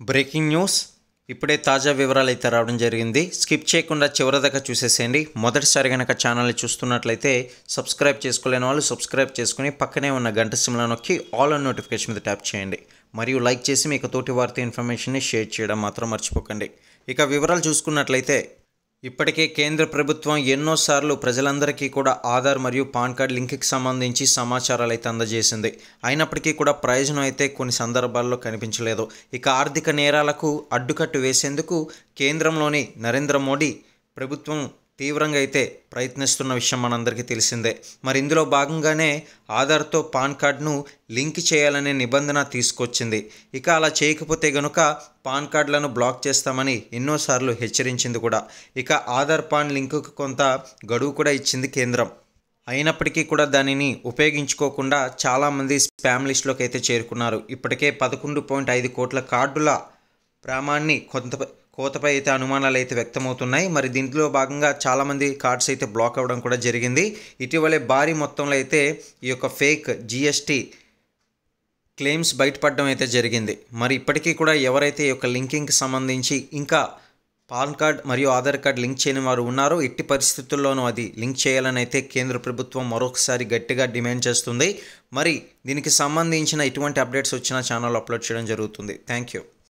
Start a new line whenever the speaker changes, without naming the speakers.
breaking news ఇప్పుడే తాజా వివరాలు అయితే రావడం జరిగింది స్కిప్ చేయకుండా చివరి దాకా చూసేసేయండి మొదటిసారి కనుక ఛానల్ని చూస్తున్నట్లయితే సబ్స్క్రైబ్ చేసుకోలేని వాళ్ళు సబ్స్క్రైబ్ చేసుకుని పక్కనే ఉన్న గంట సిమ్లో నొక్కి ఆల్ అన్ నోటిఫికేషన్ మీద ట్యాప్ చేయండి మరియు లైక్ చేసి మీకు తోటి వార్త ఇన్ఫర్మేషన్ని షేర్ చేయడం మాత్రం మర్చిపోకండి ఇక వివరాలు చూసుకున్నట్లయితే ఇప్పటికే కేంద్ర ప్రభుత్వం ఎన్నోసార్లు ప్రజలందరికీ కూడా ఆధార్ మరియు పాన్ కార్డ్ లింక్కి సంబంధించి సమాచారాలు అయితే అందజేసింది అయినప్పటికీ కూడా ప్రయోజనం అయితే కొన్ని సందర్భాల్లో కనిపించలేదు ఇక ఆర్థిక నేరాలకు అడ్డుకట్టు వేసేందుకు కేంద్రంలోని నరేంద్ర మోడీ ప్రభుత్వం తీవ్రంగా అయితే ప్రయత్నిస్తున్న విషయం మనందరికీ తెలిసిందే మరి ఇందులో భాగంగానే ఆధార్తో పాన్ కార్డ్ను లింక్ చేయాలనే నిబంధన తీసుకొచ్చింది ఇక అలా చేయకపోతే గనుక పాన్ కార్డులను బ్లాక్ చేస్తామని ఎన్నోసార్లు హెచ్చరించింది కూడా ఇక ఆధార్ పాన్ లింకుకు కొంత గడువు కూడా ఇచ్చింది కేంద్రం అయినప్పటికీ కూడా దానిని ఉపయోగించుకోకుండా చాలామంది స్పామ్ లిస్టులోకి అయితే చేరుకున్నారు ఇప్పటికే పదకొండు పాయింట్ ఐదు కోట్ల కార్డుల ప్రామాణ్ణి కొంత కోతపై అయితే అనుమానాలు అయితే వ్యక్తమవుతున్నాయి మరి దీంట్లో భాగంగా చాలామంది కార్డ్స్ అయితే బ్లాక్ అవ్వడం కూడా జరిగింది ఇటీవలే భారీ మొత్తంలో అయితే ఈ యొక్క ఫేక్ జిఎస్టీ క్లెయిమ్స్ బయటపడడం అయితే జరిగింది మరి ఇప్పటికీ కూడా ఎవరైతే ఈ యొక్క లింకింగ్కి సంబంధించి ఇంకా పాన్ కార్డ్ మరియు ఆధార్ కార్డ్ లింక్ చేయని వారు ఉన్నారో ఎట్టి పరిస్థితుల్లోనూ అది లింక్ చేయాలని అయితే కేంద్ర ప్రభుత్వం మరొకసారి గట్టిగా డిమాండ్ చేస్తుంది మరి దీనికి సంబంధించిన ఎటువంటి అప్డేట్స్ వచ్చినా ఛానల్ అప్లోడ్ చేయడం జరుగుతుంది థ్యాంక్ యూ